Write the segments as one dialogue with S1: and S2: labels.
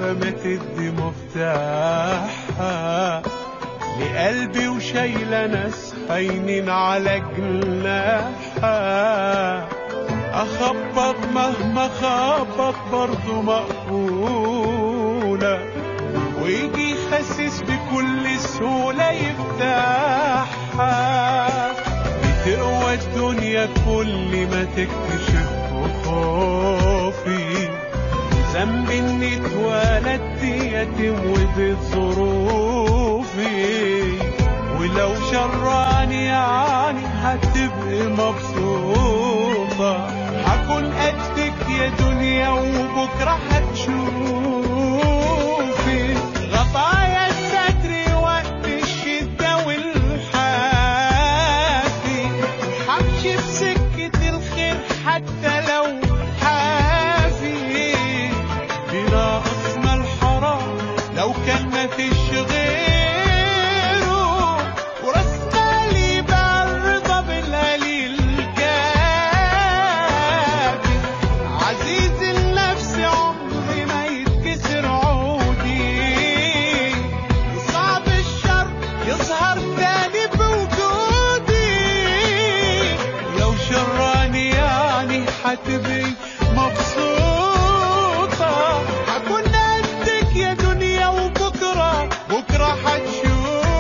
S1: خايفة ما تدي مفتاحها لقلبي وشايلة ناس هينين على جناحها أخبط مهما خبط برضه مقبولة ويجي يخسس بكل سهولة يفتحها بتقوى الدنيا كل ما تكتشف خوفي ذنب اني اتولدت يتيم وبيت ظروفي ولو شراني يعني هتبقي مبسوطة هكون قدك يا دنيا وبكرة هتشوفي غطايا الستر وقت الشدة والحافي همشي في سكة الخير حتى لو حافي بلا اسم الحرام لو كان ما فيش غيره وراس مالي بقى الرضا بالقليل كافي عزيز النفس عمري ما يتكسر عودي صعب الشر يظهر تاني بوجودي ولو شراني يعني حتبقي مبسوطة هكون قدك يا دنيا وبكرة بكرة هتشوفي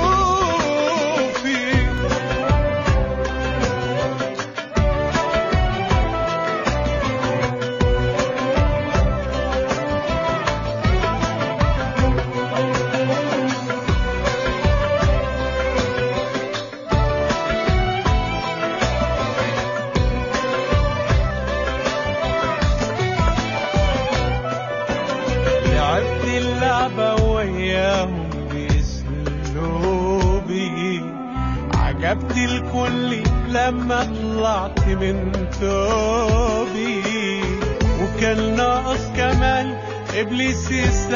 S1: لعبت اللعبة وياهم بأسلوبي عجبت الكل لما طلعت من توبي وكان ناقص كمان إبليس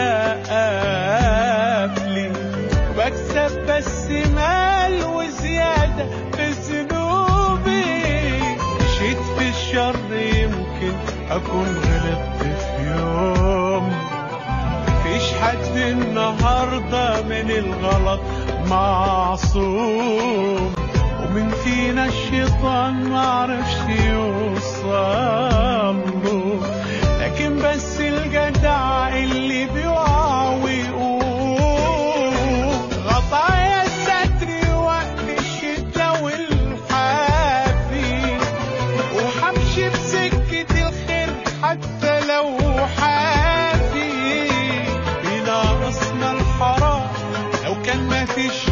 S1: يسقف لي وبكسب بس مال وزيادة في ذنوبي مشيت في الشر يمكن أكون غلطت في يوم مفيش حد النهاردة من الغلط معصوم ومن فينا الشيطان معرفش يوصل له لكن بس الجدع اللي بيقع ويقوم غطايا الستر وقت الشدة والحافي وحمشي بسكة الخير حتى لو حافي بلا اسم الحرام لو كان ما فيش